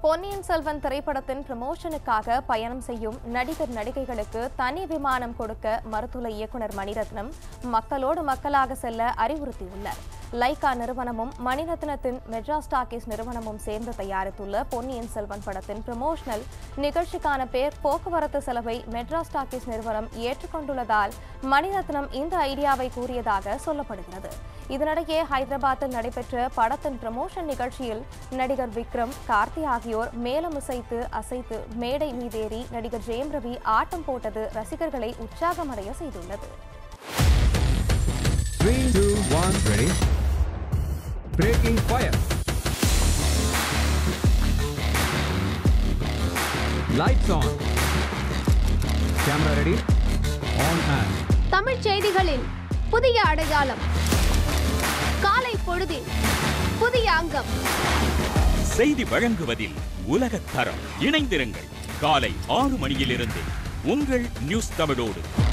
பொன்னியின் செல்வன் திரைப்படத்தின் ப்ரமோஷனுக்காக பயணம் செய்யும் நடிகர் நடிகைகளுக்கு தனி விமானம் கொடுக்க மருத்துவ இயக்குனர் மணிரத்னம் மக்களோடு மக்களாக செல்ல அறிவுறுத்தியுள்ளார் லைகா நிறுவனமும் மணிரத்னத்தின் மெட்ராஸ் டாக்கீஸ் நிறுவனமும் சேர்ந்து தயாரித்துள்ள பொன்னியின் செல்வன் படத்தின் ப்ரமோஷனல் நிகழ்ச்சிக்கான பேர் போக்குவரத்து செலவை மெட்ராஸ் டாக்கீஸ் நிறுவனம் ஏற்றுக்கொண்டுள்ளதால் மணிரத்னம் இந்த ஐடியாவை கூறியதாக சொல்லப்படுகிறது இதனிடையே ஹைதராபாத்தில் நடைபெற்ற படத்தின் ப்ரமோஷன் நிகழ்ச்சியில் நடிகர் விக்ரம் கார்த்தி ஆகியோர் மேலம் இசைத்து அசைத்து மேடை மீதேறி நடிகர் ஜெயம் ரவி ஆட்டம் போட்டது ரசிகர்களை உற்சாகமடைய செய்துள்ளது Three, two, one, ready. Breaking fire. Lights on. Camera ready. On and. தமிழ்ச் செய்திகளின் புதிய அடையாளம் காலை பொழுதில் புதிய அங்கம் செய்தி வழங்குவதில் உலகத் தரம் இணைந்திருங்கள் காலை ஆறு மணியிலிருந்து உங்கள் நியூஸ் தமிழோடு